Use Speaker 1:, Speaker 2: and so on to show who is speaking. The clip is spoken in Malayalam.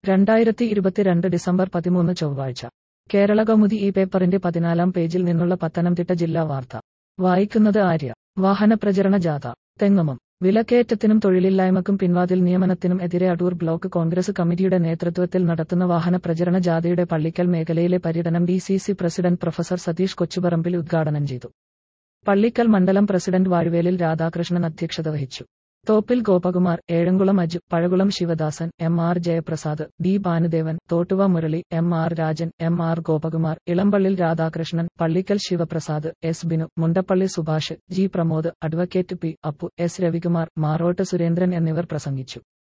Speaker 1: രണ്ടായിരത്തി ഇരുപത്തിരണ്ട് ഡിസംബർ പതിമൂന്ന് ചൊവ്വാഴ്ച കേരള കൗമുദി ഈ പേപ്പറിന്റെ പതിനാലാം പേജിൽ നിന്നുള്ള പത്തനംതിട്ട ജില്ലാ വാർത്ത വായിക്കുന്നത് ആര്യ വാഹന പ്രചരണ ജാഥ തെങ്ങമം വിലക്കയറ്റത്തിനും തൊഴിലില്ലായ്മക്കും പിൻവാതിൽ നിയമനത്തിനും എതിരെ അടൂർ ബ്ലോക്ക് കോൺഗ്രസ് കമ്മിറ്റിയുടെ നേതൃത്വത്തിൽ നടത്തുന്ന വാഹന പ്രചരണ ജാഥയുടെ പള്ളിക്കൽ മേഖലയിലെ പര്യടനം D C C president professor Satheesh Kochuparambil ഉദ്ഘാടനം ചെയ്തു പള്ളിക്കൽ മണ്ഡലം പ്രസിഡന്റ് വാഴുവേലിൽ രാധാകൃഷ്ണൻ അധ്യക്ഷത വഹിച്ചു Thoppil Gopakumar Ezhamkulam Aju Pazhakulam Sivadasan M R Jayaprasad D Bhanudevan Thottuva Murali M R Rajan M R Gopakumar Elampallil Radhakrishnan Pallickal Sivaprasad S Binu Mundappally Subhash G Pramod advocate P Appu S Ravikumar Marottu Surendran എന്നിവർ പ്രസംഗിച്ചു